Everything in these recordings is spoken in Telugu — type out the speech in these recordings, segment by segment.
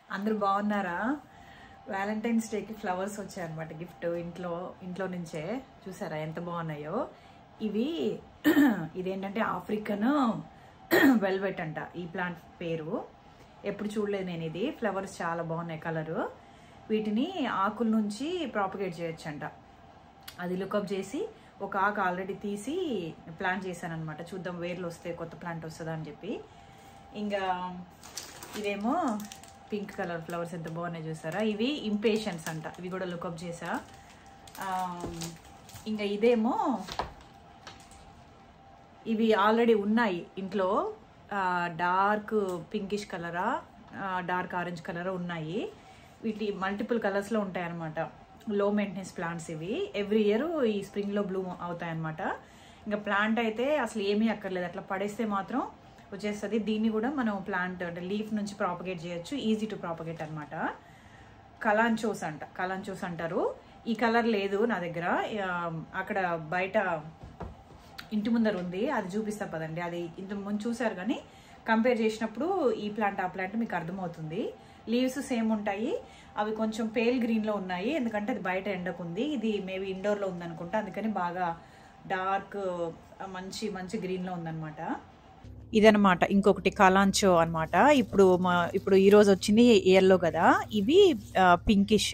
అందరూ బాగున్నారా వ్యాలంటైన్స్ డేకి ఫ్లవర్స్ వచ్చాయన్నమాట గిఫ్ట్ ఇంట్లో ఇంట్లో నుంచే చూసారా ఎంత బాగున్నాయో ఇవి ఇదేంటంటే ఆఫ్రికన్ వెల్వెట్ అంట ఈ ప్లాంట్ పేరు ఎప్పుడు చూడలేదు నేను ఇది ఫ్లవర్స్ చాలా బాగున్నాయి కలరు వీటిని ఆకుల నుంచి ప్రాపగేట్ చేయొచ్చంట అది లుకప్ చేసి ఒక ఆకు ఆల్రెడీ తీసి ప్లాంట్ చేశాను అనమాట చూద్దాం వేర్లు వస్తే కొత్త ప్లాంట్ వస్తుందా అని చెప్పి ఇంకా ఇదేమో పింక్ కలర్ ఫ్లవర్స్ ఎంత బాగున్నాయి చూసారా ఇవి ఇంపేషన్స్ అంట ఇవి కూడా లుకప్ చేసా ఆమ్, ఇంకా ఇదేమో ఇవి ఆల్రెడీ ఉన్నాయి ఇంట్లో డార్క్ పింకిష్ కలరా డార్క్ ఆరెంజ్ కలర్ ఉన్నాయి వీటి మల్టిపుల్ కలర్స్లో ఉంటాయి అన్నమాట లో మెయింటెనెన్స్ ప్లాంట్స్ ఇవి ఎవ్రీ ఇయర్ ఈ స్ప్రింగ్లో బ్లూమ్ అవుతాయి అన్నమాట ఇంకా ప్లాంట్ అయితే అసలు ఏమీ అక్కర్లేదు అట్లా పడేస్తే మాత్రం వచ్చేస్తుంది దీన్ని కూడా మనం ప్లాంట్ అంటే లీఫ్ నుంచి ప్రాపగేట్ చేయొచ్చు ఈజీ టు ప్రాపగేట్ అనమాట కలాంచోస్ అంట కలాంచోస్ అంటారు ఈ కలర్ లేదు నా దగ్గర ఆ, అక్కడ బయట ఇంటి ముందర ఉంది అది చూపిస్తా పదండి అది ఇంత ముందు చూసారు కానీ కంపేర్ చేసినప్పుడు ఈ ప్లాంట్ ఆ ప్లాంట్ మీకు అర్థమవుతుంది లీవ్స్ సేమ్ ఉంటాయి అవి కొంచెం పేల్ గ్రీన్లో ఉన్నాయి ఎందుకంటే అది బయట ఎండకుంది ఇది మేబీ ఇండోర్లో ఉందనుకుంటా అందుకని బాగా డార్క్ మంచి మంచి గ్రీన్లో ఉందన్నమాట ఇదనమాట ఇంకొకటి కలాంచో అన్నమాట ఇప్పుడు మా ఇప్పుడు ఈ రోజు వచ్చింది ఎల్లో కదా ఇవి పింకిష్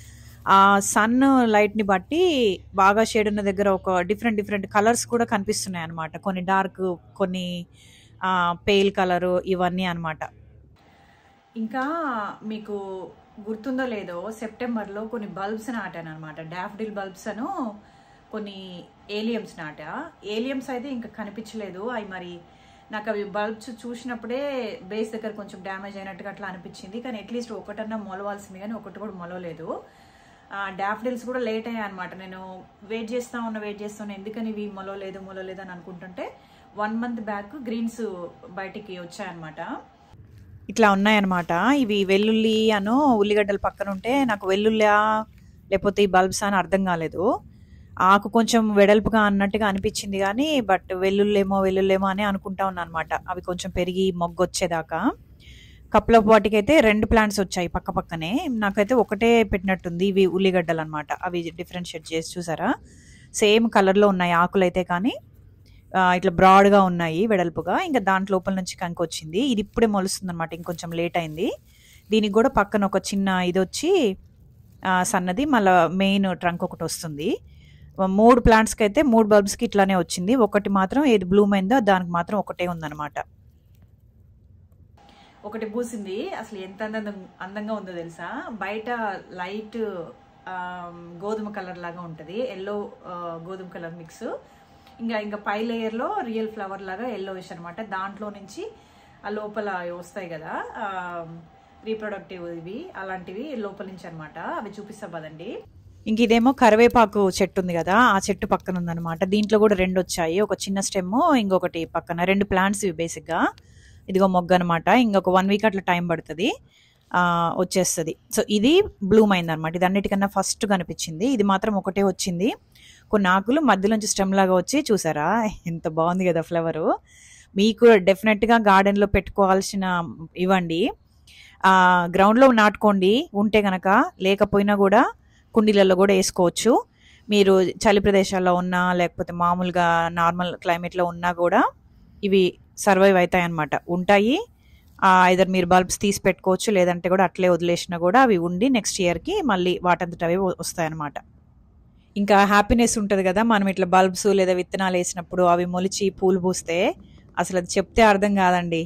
ఆ సన్ లైట్ని బట్టి బాగా షేడ్ ఉన్న దగ్గర ఒక డిఫరెంట్ డిఫరెంట్ కలర్స్ కూడా కనిపిస్తున్నాయి అనమాట కొన్ని డార్క్ కొన్ని పేల్ కలరు ఇవన్నీ అన్నమాట ఇంకా మీకు గుర్తుందో లేదో సెప్టెంబర్లో కొన్ని బల్బ్స్ నాటాను అనమాట డాఫ్డిల్ బల్బ్స్ అను కొన్ని ఏలియమ్స్ నాటా ఏలియమ్స్ అయితే ఇంకా కనిపించలేదు అవి మరి నాకు అవి బల్బ్స్ చూసినప్పుడే బేస్ దగ్గర కొంచెం డ్యామేజ్ అయినట్టుగా అట్లా అనిపించింది కానీ అట్లీస్ట్ ఒకటన్నా మొలవాల్సింది కానీ ఒకటి కూడా మొలవలేదు డాఫ్డిల్స్ కూడా లేట్ అయ్యాయి అనమాట నేను వెయిట్ చేస్తా ఉన్నా వెయిట్ చేస్తా ఉన్నా ఎందుకని ఇవి మొలవలేదు మొలవలేదు అని అనుకుంటుంటే వన్ మంత్ బ్యాక్ గ్రీన్స్ బయటికి వచ్చాయన్నమాట ఇట్లా ఉన్నాయన్నమాట ఇవి వెల్లుల్లి అను ఉల్లిగడ్డలు పక్కన ఉంటే నాకు వెల్లుల్లా లేకపోతే ఈ బల్బ్స్ అని అర్థం కాలేదు ఆకు కొంచెం వెడల్పుగా అన్నట్టుగా అనిపించింది కానీ బట్ వెల్లుల్లేమో వెల్లుల్లేమో అని అనుకుంటా ఉన్నా అనమాట అవి కొంచెం పెరిగి మొగ్గు వచ్చేదాకా కప్పుల వాటికి అయితే రెండు ప్లాంట్స్ వచ్చాయి పక్క పక్కనే నాకైతే ఒకటే పెట్టినట్టుంది ఇవి ఉల్లిగడ్డలు అనమాట అవి డిఫరెన్షియేట్ చేసి చూసారా సేమ్ కలర్లో ఉన్నాయి ఆకులు అయితే కానీ ఆ, ఇట్లా బ్రాడ్గా ఉన్నాయి వెడల్పుగా ఇంకా దాంట్ లోపల నుంచి కంకి వచ్చింది ఇది ఇప్పుడే మొలుస్తుంది అనమాట ఇంకొంచెం లేట్ అయింది దీనికి కూడా పక్కన ఒక చిన్న ఇది వచ్చి ఆ, సన్నది మళ్ళీ మెయిన్ ట్రంక్ ఒకటి వస్తుంది మూడు ప్లాంట్స్కి అయితే మూడు బల్బ్స్కి ఇట్లానే వచ్చింది ఒకటి మాత్రం ఏది బ్లూమ్ అయిందో దానికి మాత్రం ఒకటే ఉందన్నమాట ఒకటి పూసింది అసలు ఎంత అందంగా అందంగా ఉందో తెలుసా బయట లైట్ గోధుమ కలర్ లాగా ఉంటుంది ఎల్లో గోధుమ కలర్ మిక్స్ ఇంకా ఇంకా పై లేయర్లో రియల్ ఫ్లవర్ లాగా ఎల్లోయిష్ అనమాట దాంట్లో నుంచి ఆ లోపల వస్తాయి కదా రీప్రొడక్టివ్ ఇవి అలాంటివి లోపల నుంచి అనమాట అవి చూపిస్తా పదండి ఇంక ఇదేమో కరివేపాకు చెట్టు ఉంది కదా ఆ చెట్టు పక్కన ఉందన్నమాట దీంట్లో కూడా రెండు వచ్చాయి ఒక చిన్న స్టెమ్ ఇంకొకటి పక్కన రెండు ప్లాంట్స్ ఇవి బేసిక్గా ఇదిగో మొగ్గ అనమాట ఇంకొక వన్ వీక్ అట్లా టైం పడుతుంది ఆ, వచ్చేస్తుంది సో ఇది బ్లూమ్ అయింది అనమాట ఇది అన్నిటికన్నా ఫస్ట్ కనిపించింది ఇది మాత్రం ఒకటే వచ్చింది కొన్ని ఆకులు మధ్యలోంచి స్టెమ్ లాగా వచ్చి చూసారా ఎంత బాగుంది కదా ఫ్లవరు మీకు డెఫినెట్గా గార్డెన్లో పెట్టుకోవాల్సిన ఇవ్వండి ఆ, గ్రౌండ్లో నాటుకోండి ఉంటే గనక లేకపోయినా కూడా కుండీలలో కూడా వేసుకోవచ్చు మీరు చలి ప్రదేశాల్లో ఉన్నా లేకపోతే మామూలుగా నార్మల్ క్లైమేట్లో ఉన్నా కూడా ఇవి సర్వైవ్ అవుతాయి అన్నమాట ఉంటాయి ఐదర్ మీరు బల్బ్స్ తీసి పెట్టుకోవచ్చు లేదంటే కూడా అట్లే వదిలేసినా కూడా అవి ఉండి నెక్స్ట్ ఇయర్కి మళ్ళీ వాటంతట అవి వస్తాయన్నమాట ఇంకా హ్యాపీనెస్ ఉంటుంది కదా మనం ఇట్లా బల్బ్స్ లేదా విత్తనాలు వేసినప్పుడు అవి మొలిచి పూలు పూస్తే అసలు అది చెప్తే అర్థం కాదండి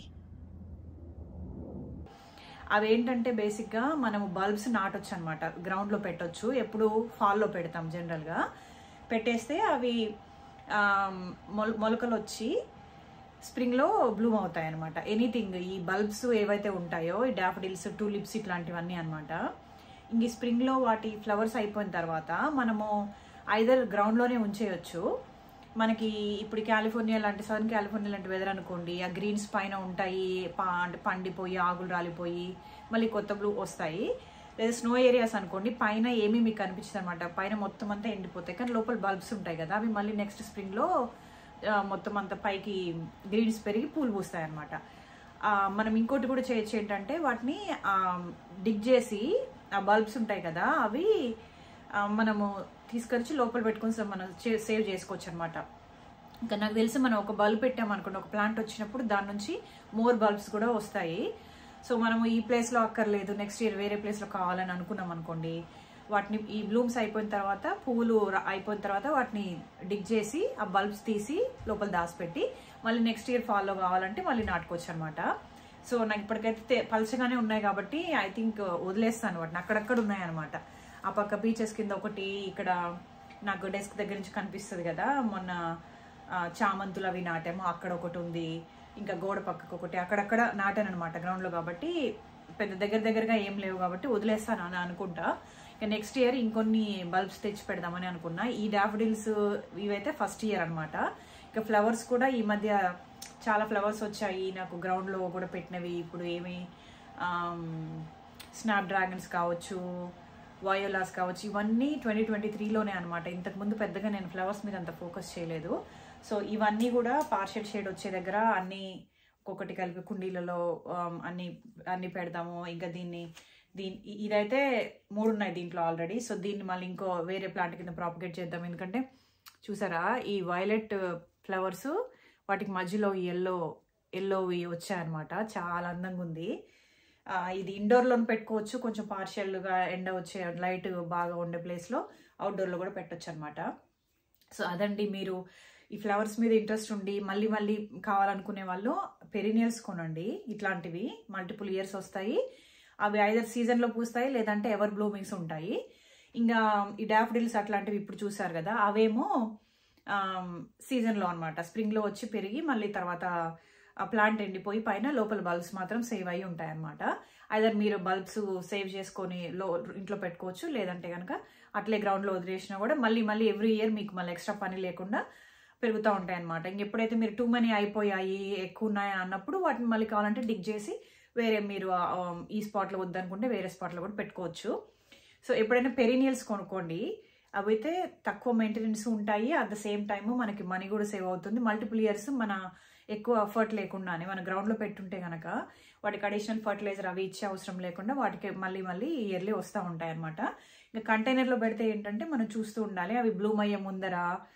అవి ఏంటంటే బేసిక్గా మనము బల్బ్స్ నాటొచ్చు అనమాట గ్రౌండ్లో పెట్టొచ్చు ఎప్పుడు ఫాల్లో పెడతాం జనరల్గా పెట్టేస్తే అవి ఆ, మొల మొలకలు వచ్చి స్ప్రింగ్లో బ్లూమ్ అవుతాయి అనమాట ఎనీథింగ్ ఈ బల్బ్స్ ఏవైతే ఉంటాయో ఈ డాఫడిల్స్ టూలిప్స్ ఇట్లాంటివన్నీ అనమాట ఇంక ఈ స్ప్రింగ్లో వాటి ఫ్లవర్స్ అయిపోయిన తర్వాత మనము ఐదర్ గ్రౌండ్లోనే ఉంచేయచ్చు మనకి ఇప్పుడు కాలిఫోర్నియా లాంటి సదర్న్ కాలిఫోర్నియా లాంటి వెదర్ అనుకోండి ఆ గ్రీన్స్ పైన ఉంటాయి పా- అంటే పండిపోయి ఆకులు రాలిపోయి మళ్ళీ కొత్త బ్లూ వస్తాయి లేదా స్నో ఏరియాస్ అనుకోండి పైన ఏమీ మీకు కనిపించదు అనమాట పైన మొత్తం అంతా ఎండిపోతాయి కానీ లోపల బల్బ్స్ ఉంటాయి కదా అవి మళ్ళీ నెక్స్ట్ స్ప్రింగ్లో మొత్తం అంతా పైకి గ్రీన్స్ పెరిగి పూలు పూస్తాయి అనమాట ఆ, మనం ఇంకోటి కూడా చేయొచ్చు ఏంటంటే వాటిని డిగ్ చేసి ఆ బల్బ్స్ ఉంటాయి కదా అవి ఆ, మనము తీసుకొచ్చి లోపల పెట్టుకొని స- మనం సేవ్ చేసుకోవచ్చు అనమాట ఇంకా నాకు తెలిసి మనం ఒక బల్బ్ పెట్టామనుకోండి ఒక ప్లాంట్ వచ్చినప్పుడు దాని నుంచి మోర్ బల్బ్స్ కూడా వస్తాయి సో మనము ఈ ప్లేస్లో అక్కర్లేదు నెక్స్ట్ ఇయర్ వేరే ప్లేస్లో కావాలని అనుకున్నాం అనుకోండి వాటిని ఈ బ్లూమ్స్ అయిపోయిన తర్వాత పువ్వులు ర- అయిపోయిన తర్వాత వాటిని డిగ్ చేసి ఆ బల్బ్స్ తీసి లోపల దాచిపెట్టి మళ్ళీ నెక్స్ట్ ఇయర్ ఫాలో కావాలంటే మళ్ళీ నాటుకోవచ్చు అనమాట సో నాకు ఇప్పటికైతే తె- పలచగానే ఉన్నాయి కాబట్టి ఐ థింక్ వదిలేస్తాను వాటిని అక్కడక్కడ ఉన్నాయి అనమాట ఆ పక్క బీచెస్ కింద ఒకటి ఇక్కడ నాకు డెస్క్ దగ్గర నుంచి కనిపిస్తుంది కదా మొన్న ఆ, చామంతులు అవి నాటాము అక్కడ ఒకటి ఉంది ఇంకా గోడ పక్కకు ఒకటి అక్కడక్కడ నాటాను అనమాట గ్రౌండ్లో కాబట్టి పెద్ద దగ్గర దగ్గరగా ఏం లేవు కాబట్టి వదిలేస్తాను అని అనుకుంటా ఇక నెక్స్ట్ ఇయర్ ఇంకొన్ని బల్బ్స్ తెచ్చి పెడదామని అనుకున్నా ఈ డాఫడిల్స్ ఇవైతే ఫస్ట్ ఇయర్ అన్నమాట ఇక ఫ్లవర్స్ కూడా ఈ మధ్య చాలా ఫ్లవర్స్ వచ్చాయి నాకు గ్రౌండ్లో కూడా పెట్టినవి ఇప్పుడు ఏమి స్నాప్ డ్రాగన్స్ కావచ్చు వయోలాస్ కావచ్చు ఇవన్నీ ట్వంటీ ట్వంటీ త్రీలోనే అనమాట ఇంతకుముందు పెద్దగా నేను ఫ్లవర్స్ మీద అంత ఫోకస్ చేయలేదు సో ఇవన్నీ కూడా పార్షియల్ షేడ్ వచ్చే దగ్గర అన్ని ఒక్కొక్కటి కలిపి కుండీలలో ఆమ్, అన్ని అన్ని పెడదాము ఇంకా దీన్ని దీని ఇ- ఇదైతే మూడు ఉన్నాయి దీంట్లో ఆల్రెడీ సో దీన్ని మళ్ళీ ఇంకో వేరే ప్లాంట్ కింద ప్రాపగేట్ చేద్దాం ఎందుకంటే చూసారా ఈ వైలెట్ ఫ్లవర్స్ వాటికి మధ్యలో ఎల్లో ఎల్లోవి వచ్చాయన్నమాట చాలా అందంగా ఉంది ఆ, ఇది ఇండోర్లో పెట్టుకోవచ్చు కొంచెం పార్షియల్గా ఎండ వచ్చే లైట్ బాగా ఉండే ప్లేస్లో అవుట్డోర్లో కూడా పెట్టొచ్చు అనమాట సో అదండి మీరు ఈ ఫ్లవర్స్ మీద ఇంట్రెస్ట్ ఉండి మళ్ళీ మళ్ళీ కావాలనుకునే వాళ్ళు పెరినియల్స్ కొనండి ఇట్లాంటివి మల్టిపుల్ ఇయర్స్ వస్తాయి అవి ఐదర్ సీజన్లో పూస్తాయి లేదంటే ఎవర్ బ్లూమింగ్స్ ఉంటాయి ఇంకా ఈ డాఫ్డిల్స్ అట్లాంటివి ఇప్పుడు చూసారు కదా అవేమో సీజన్లో అనమాట స్ప్రింగ్లో వచ్చి పెరిగి మళ్ళీ తర్వాత ఆ ప్లాంట్ ఎండిపోయి పైన లోపల బల్బ్స్ మాత్రం సేవ్ అయి ఉంటాయి అనమాట ఐదర్ మీరు బల్బ్స్ సేవ్ చేసుకొని లో ఇంట్లో పెట్టుకోవచ్చు లేదంటే కనుక అట్లే గ్రౌండ్లో వదిలేసినా కూడా మళ్ళీ మళ్ళీ ఎవ్రీ ఇయర్ మీకు మళ్ళీ ఎక్స్ట్రా పని లేకుండా పెరుగుతూ ఉంటాయి అనమాట ఇంకెప్పుడైతే మీరు టూ మనీ అయిపోయాయి ఎక్కువ ఉన్నాయి అన్నప్పుడు వాటిని మళ్ళీ కావాలంటే డిగ్ చేసి వేరే మీరు ఆ, ఆ, ఈ స్పాట్లో వద్దనుకుంటే వేరే స్పాట్లో కూడా పెట్టుకోవచ్చు సో ఎప్పుడైనా పెరీనియల్స్ కొనుక్కోండి అవైతే తక్కువ మెయింటెనెన్స్ ఉంటాయి అట్ ద సేమ్ టైమ్ మనకి మనీ కూడా సేవ్ అవుతుంది మల్టిపుల్ ఇయర్స్ మన ఎక్కువ ఎఫర్ట్ లేకుండానే మన గ్రౌండ్లో పెట్టుంటే కనుక వాటికి అడిషనల్ ఫర్టిలైజర్ అవి ఇచ్చే అవసరం లేకుండా వాటికి మళ్ళీ మళ్ళీ ఇయర్లీ వస్తూ ఉంటాయి అనమాట ఇంకా కంటైనర్లో పెడితే ఏంటంటే మనం చూస్తూ ఉండాలి అవి బ్లూమ్ అయ్యే ముందర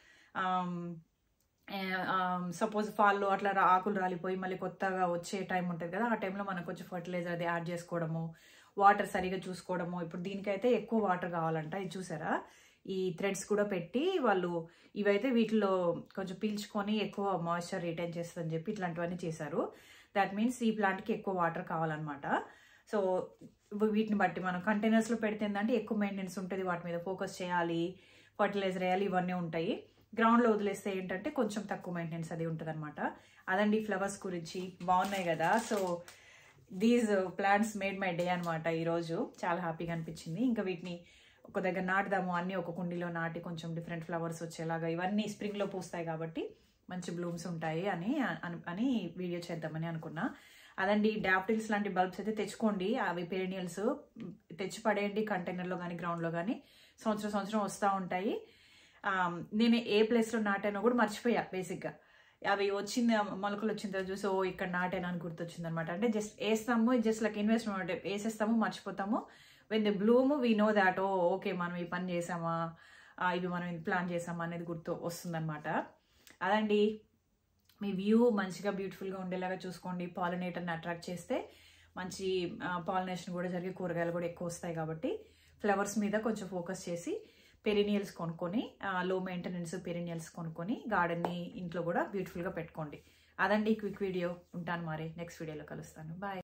సపోజ్ ఫాల్లో అట్లా రా- ఆకులు రాలిపోయి మళ్ళీ కొత్తగా వచ్చే టైం ఉంటుంది కదా ఆ టైంలో మనం కొంచెం ఫర్టిలైజర్ అది యాడ్ చేసుకోవడము వాటర్ సరిగా చూసుకోవడము ఇప్పుడు దీనికైతే ఎక్కువ వాటర్ కావాలంట ఇది చూసారా ఈ థ్రెడ్స్ కూడా పెట్టి వాళ్ళు ఇవైతే వీటిలో కొంచెం పీల్చుకొని ఎక్కువ మాయిశ్చర్ రిటైన్ చేస్తుందని చెప్పి ఇట్లాంటివన్నీ చేశారు దాట్ మీన్స్ ఈ ప్లాంట్కి ఎక్కువ వాటర్ కావాలన్నమాట సో వీటిని బట్టి మనం కంటైనర్స్లో పెడితే ఏంటంటే ఎక్కువ మెయింటెనెన్స్ ఉంటుంది వాటి మీద ఫోకస్ చేయాలి ఫర్టిలైజర్ వేయాలి ఇవన్నీ ఉంటాయి గ్రౌండ్లో వదిలేస్తే ఏంటంటే కొంచెం తక్కువ మెయింటెనెన్స్ అది ఉంటుంది అనమాట అదండి ఫ్లవర్స్ గురించి బాగున్నాయి కదా so these plants made my day అనమాట ఈరోజు చాలా హ్యాపీగా అనిపించింది ఇంకా వీటిని ఒక దగ్గర నాటుదాము అన్ని ఒక కుండీలో నాటి కొంచెం డిఫరెంట్ ఫ్లవర్స్ వచ్చేలాగా ఇవన్నీ స్ప్రింగ్లో పూస్తాయి కాబట్టి మంచి బ్లూమ్స్ ఉంటాయి అని అని- అని వీడియో చేద్దామని అనుకున్నా అదండి డాఫ్టిల్స్ లాంటి బల్బ్స్ అయితే తెచ్చుకోండి అవి పెరినియల్స్ తెచ్చి పడేయండి కంటైనర్లో కానీ గ్రౌండ్లో కానీ సంవత్సరం సంవత్సరం వస్తూ ఉంటాయి ఆ, నేను ఏ ప్లేస్లో నాటానో కూడా మర్చిపోయా బేసిక్గా అవి వచ్చింది మొలకలు వచ్చిన తర్వాత చూసి ఓ ఇక్కడ నాటాను అని గుర్తొచ్చింది అనమాట అంటే జస్ట్ వేస్తాము జస్ట్ లైక్ ఇన్వెస్ట్మెంట్ వేసేస్తాము మర్చిపోతాము when the bloom we know that oh okay మనం ఈ పని చేసామా ఆ, ఇవి మనం ఇది ప్లాన్ చేసామా అనేది గుర్తు వస్తుందన్నమాట అదండి మీ వ్యూ మంచిగా బ్యూటిఫుల్గా ఉండేలాగా చూసుకోండి పాలినేటర్ని అట్రాక్ట్ చేస్తే మంచి పాలినేషన్ కూడా జరిగే కూరగాయలు కూడా ఎక్కువ వస్తాయి కాబట్టి ఫ్లవర్స్ మీద కొంచెం ఫోకస్ చేసి పెరినియల్స్ కొనుక్కొని లో మెయింటెనెన్స్ పెరినియల్స్ కొనుక్కొని గార్డెన్ని ఇంట్లో కూడా బ్యూటిఫుల్గా పెట్టుకోండి అదండి క్విక్ వీడియో ఉంటాను మరి నెక్స్ట్ వీడియోలో కలుస్తాను బాయ్